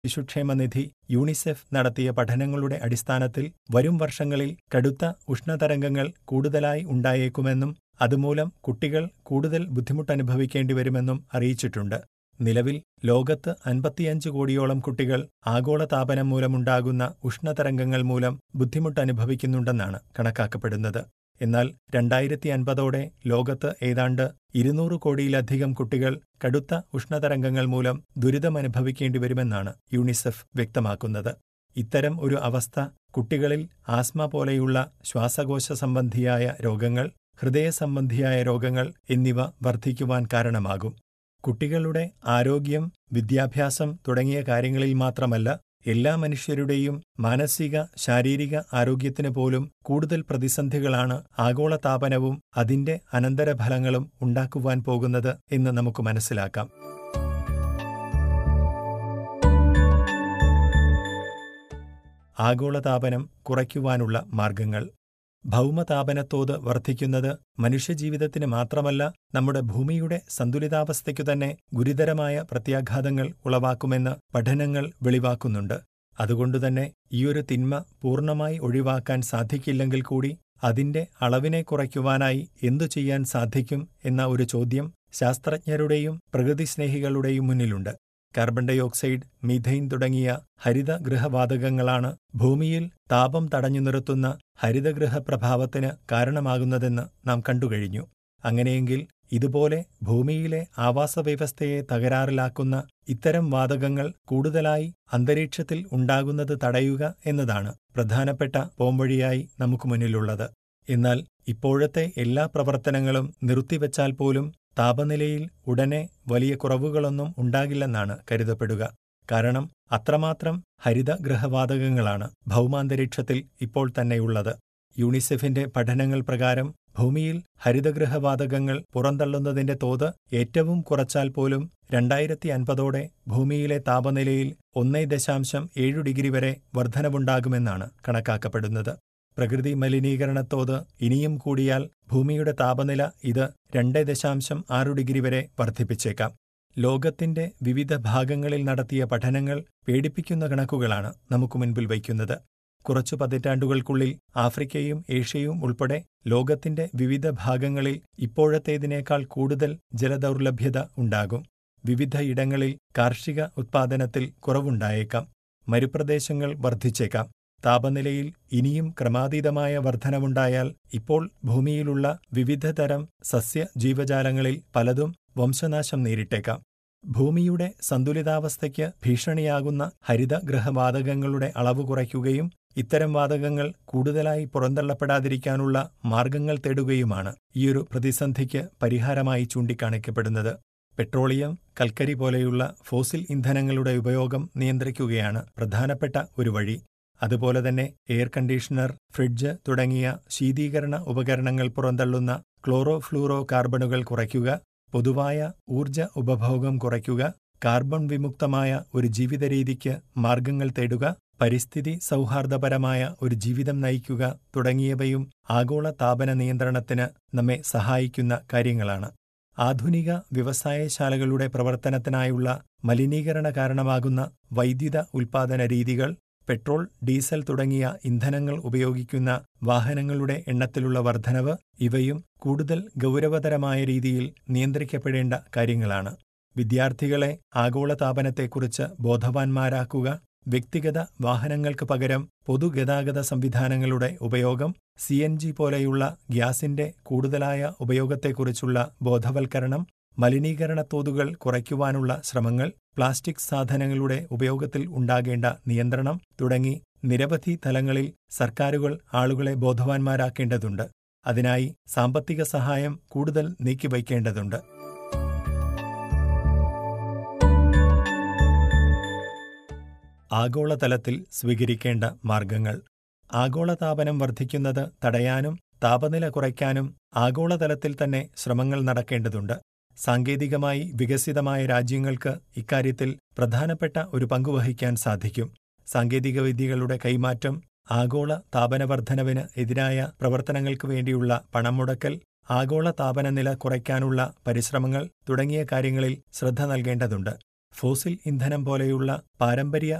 ശിശുക്ഷേമനിധി UNICEF നടത്തിയ പഠനങ്ങളുടെ അടിസ്ഥാനത്തിൽ വരും വർഷങ്ങളിൽ കടുത്ത ഉഷ്ണതരംഗങ്ങൾ കൂടുതലായി ഉണ്ടായേക്കുമെന്നും അതുമൂലം കുട്ടികൾ കൂടുതൽ ബുദ്ധിമുട്ടനുഭവിക്കേണ്ടിവരുമെന്നും അറിയിച്ചിട്ടുണ്ട് നിലവിൽ ലോകത്ത് അൻപത്തിയഞ്ച് കോടിയോളം കുട്ടികൾ ആഗോളതാപനം മൂലമുണ്ടാകുന്ന ഉഷ്ണതരംഗങ്ങൾ മൂലം ബുദ്ധിമുട്ടനുഭവിക്കുന്നുണ്ടെന്നാണ് കണക്കാക്കപ്പെടുന്നത് എന്നാൽ രണ്ടായിരത്തി അൻപതോടെ ലോകത്ത് ഏതാണ്ട് ഇരുന്നൂറ് കോടിയിലധികം കുട്ടികൾ കടുത്ത ഉഷ്ണതരംഗങ്ങൾ മൂലം ദുരിതമനുഭവിക്കേണ്ടിവരുമെന്നാണ് യൂണിസെഫ് വ്യക്തമാക്കുന്നത് ഇത്തരം ഒരു അവസ്ഥ കുട്ടികളിൽ ആസ്മ പോലെയുള്ള ശ്വാസകോശ സംബന്ധിയായ രോഗങ്ങൾ ഹൃദയ സംബന്ധിയായ രോഗങ്ങൾ എന്നിവ വർദ്ധിക്കുവാൻ കാരണമാകും കുട്ടികളുടെ ആരോഗ്യം വിദ്യാഭ്യാസം തുടങ്ങിയ കാര്യങ്ങളിൽ മാത്രമല്ല എല്ലാ മനുഷ്യരുടെയും മാനസിക ശാരീരിക ആരോഗ്യത്തിന് പോലും കൂടുതൽ പ്രതിസന്ധികളാണ് ആഗോളതാപനവും അതിന്റെ അനന്തരഫലങ്ങളും ഉണ്ടാക്കുവാൻ പോകുന്നത് എന്ന് നമുക്ക് മനസ്സിലാക്കാം ആഗോളതാപനം കുറയ്ക്കുവാനുള്ള മാർഗങ്ങൾ ഭൗമതാപനത്തോത് വർദ്ധിക്കുന്നത് മനുഷ്യജീവിതത്തിന് മാത്രമല്ല നമ്മുടെ ഭൂമിയുടെ സന്തുലിതാവസ്ഥയ്ക്കു തന്നെ ഗുരുതരമായ പ്രത്യാഘാതങ്ങൾ ഉളവാക്കുമെന്ന് പഠനങ്ങൾ വെളിവാക്കുന്നുണ്ട് അതുകൊണ്ടുതന്നെ ഈയൊരു തിന്മ പൂർണ്ണമായി ഒഴിവാക്കാൻ സാധിക്കില്ലെങ്കിൽ കൂടി അതിന്റെ അളവിനെ കുറയ്ക്കുവാനായി എന്തു ചെയ്യാൻ സാധിക്കും എന്ന ഒരു ചോദ്യം ശാസ്ത്രജ്ഞരുടെയും പ്രകൃതിസ്നേഹികളുടെയും മുന്നിലുണ്ട് കാർബൺ ഡയോക്സൈഡ് മീഥൈൻ തുടങ്ങിയ ഹരിതഗൃഹവാതകങ്ങളാണ് ഭൂമിയിൽ താപം തടഞ്ഞു നിർത്തുന്ന ഹരിതഗൃഹ പ്രഭാവത്തിന് കാരണമാകുന്നതെന്ന് നാം കണ്ടുകഴിഞ്ഞു അങ്ങനെയെങ്കിൽ ഇതുപോലെ ഭൂമിയിലെ ആവാസവ്യവസ്ഥയെ തകരാറിലാക്കുന്ന ഇത്തരം വാതകങ്ങൾ കൂടുതലായി അന്തരീക്ഷത്തിൽ ഉണ്ടാകുന്നത് തടയുക എന്നതാണ് പ്രധാനപ്പെട്ട പോംവഴിയായി നമുക്ക് മുന്നിലുള്ളത് എന്നാൽ ഇപ്പോഴത്തെ എല്ലാ പ്രവർത്തനങ്ങളും നിർത്തിവച്ചാൽ പോലും താപനിലയിൽ ഉടനെ വലിയ കുറവുകളൊന്നും ഉണ്ടാകില്ലെന്നാണ് കരുതപ്പെടുക കാരണം അത്രമാത്രം ഹരിതഗൃഹവാതകങ്ങളാണ് ഭൗമാന്തരീക്ഷത്തിൽ ഇപ്പോൾ തന്നെയുള്ളത് യൂണിസെഫിന്റെ പഠനങ്ങൾ പ്രകാരം ഭൂമിയിൽ ഹരിതഗൃഹവാതകങ്ങൾ പുറന്തള്ളുന്നതിന്റെ തോത് ഏറ്റവും കുറച്ചാൽ പോലും രണ്ടായിരത്തി അൻപതോടെ ഭൂമിയിലെ താപനിലയിൽ ഒന്നേ ദശാംശം ഏഴു ഡിഗ്രി വരെ വർധനവുണ്ടാകുമെന്നാണ് കണക്കാക്കപ്പെടുന്നത് പ്രകൃതി മലിനീകരണത്തോത് ഇനിയും കൂടിയാൽ ഭൂമിയുടെ താപനില ഇത് രണ്ട് ദശാംശം ആറു ഡിഗ്രി വരെ വർദ്ധിപ്പിച്ചേക്കാം ലോകത്തിന്റെ വിവിധ ഭാഗങ്ങളിൽ നടത്തിയ പഠനങ്ങൾ പേടിപ്പിക്കുന്ന കണക്കുകളാണ് നമുക്ക് മുൻപിൽ വയ്ക്കുന്നത് കുറച്ചു പതിറ്റാണ്ടുകൾക്കുള്ളിൽ ആഫ്രിക്കയും ഏഷ്യയും ഉൾപ്പെടെ ലോകത്തിന്റെ വിവിധ ഭാഗങ്ങളിൽ ഇപ്പോഴത്തേതിനേക്കാൾ കൂടുതൽ ജലദൗർലഭ്യത ഉണ്ടാകും വിവിധ ഇടങ്ങളിൽ കാർഷിക ഉത്പാദനത്തിൽ കുറവുണ്ടായേക്കാം മരുപ്രദേശങ്ങൾ വർദ്ധിച്ചേക്കാം താപനിലയിൽ ഇനിയും ക്രമാതീതമായ വർധനവുണ്ടായാൽ ഇപ്പോൾ ഭൂമിയിലുള്ള വിവിധതരം സസ്യ ജീവജാലങ്ങളിൽ പലതും വംശനാശം നേരിട്ടേക്കാം ഭൂമിയുടെ സന്തുലിതാവസ്ഥയ്ക്ക് ഭീഷണിയാകുന്ന ഹരിതഗൃഹവാതകങ്ങളുടെ അളവ് കുറയ്ക്കുകയും ഇത്തരം വാതകങ്ങൾ കൂടുതലായി പുറന്തള്ളപ്പെടാതിരിക്കാനുള്ള മാർഗങ്ങൾ തേടുകയുമാണ് ഈയൊരു പ്രതിസന്ധിക്ക് പരിഹാരമായി ചൂണ്ടിക്കാണിക്കപ്പെടുന്നത് പെട്രോളിയം കൽക്കരി പോലെയുള്ള ഫോസിൽ ഇന്ധനങ്ങളുടെ ഉപയോഗം നിയന്ത്രിക്കുകയാണ് പ്രധാനപ്പെട്ട ഒരു വഴി അതുപോലെ തന്നെ എയർ കണ്ടീഷണർ ഫ്രിഡ്ജ് തുടങ്ങിയ ശീതീകരണ ഉപകരണങ്ങൾ പുറന്തള്ളുന്ന ക്ലോറോ ഫ്ലൂറോ കാർബണുകൾ കുറയ്ക്കുക പൊതുവായ ഊർജ ഉപഭോഗം കുറയ്ക്കുക കാർബൺ വിമുക്തമായ ഒരു ജീവിതരീതിക്ക് മാർഗങ്ങൾ തേടുക പരിസ്ഥിതി സൗഹാർദ്ദപരമായ ഒരു ജീവിതം നയിക്കുക തുടങ്ങിയവയും ആഗോള താപന നിയന്ത്രണത്തിന് നമ്മെ സഹായിക്കുന്ന കാര്യങ്ങളാണ് ആധുനിക വ്യവസായശാലകളുടെ പ്രവർത്തനത്തിനായുള്ള മലിനീകരണ കാരണമാകുന്ന വൈദ്യുത ഉൽപ്പാദന രീതികൾ പെട്രോൾ ഡീസൽ തുടങ്ങിയ ഇന്ധനങ്ങൾ ഉപയോഗിക്കുന്ന വാഹനങ്ങളുടെ എണ്ണത്തിലുള്ള വർധനവ് ഇവയും കൂടുതൽ ഗൗരവതരമായ രീതിയിൽ നിയന്ത്രിക്കപ്പെടേണ്ട കാര്യങ്ങളാൻ വിദ്യാർത്ഥികളെ ആഗോളതാപനത്തെക്കുറിച്ച് ബോധവാന്മാരാക്കുക വ്യക്തിഗത വാഹനങ്ങൾക്ക് പകരം പൊതുഗതാഗത സംവിധാനങ്ങളുടെ ഉപയോഗം സി എൻ ജി പോലെയുള്ള ഗ്യാസിന്റെ കൂടുതലായ ഉപയോഗത്തെക്കുറിച്ചുള്ള ബോധവൽക്കരണം മലിനീകരണ തോതുകൾ കുറയ്ക്കുവാനുള്ള ശ്രമങ്ങൾ പ്ലാസ്റ്റിക് സാധനങ്ങളുടെ ഉപയോഗത്തിൽ ഉണ്ടാകേണ്ട നിയന്ത്രണം തുടങ്ങി നിരവധി തലങ്ങളിൽ സർക്കാരുകൾ ആളുകളെ ബോധവാന്മാരാക്കേണ്ടതുണ്ട് അതിനായി സാമ്പത്തിക സഹായം കൂടുതൽ നീക്കിവയ്ക്കേണ്ടതുണ്ട് ആഗോളതലത്തിൽ സ്വീകരിക്കേണ്ട മാർഗങ്ങൾ ആഗോളതാപനം വർദ്ധിക്കുന്നത് തടയാനും താപനില കുറയ്ക്കാനും ആഗോളതലത്തിൽ തന്നെ ശ്രമങ്ങൾ നടക്കേണ്ടതുണ്ട് സാങ്കേതികമായി വികസിതമായ രാജ്യങ്ങൾക്ക് ഇക്കാര്യത്തിൽ പ്രധാനപ്പെട്ട ഒരു പങ്കുവഹിക്കാൻ സാധിക്കും സാങ്കേതികവിദ്യകളുടെ കൈമാറ്റം ആഗോള താപനവർദ്ധനവിന് എതിരായ പ്രവർത്തനങ്ങൾക്ക് വേണ്ടിയുള്ള പണം മുടക്കൽ ആഗോള താപനനില കുറയ്ക്കാനുള്ള പരിശ്രമങ്ങൾ തുടങ്ങിയ കാര്യങ്ങളിൽ ശ്രദ്ധ നൽകേണ്ടതുണ്ട് ഫോസിൽ ഇന്ധനം പോലെയുള്ള പാരമ്പര്യ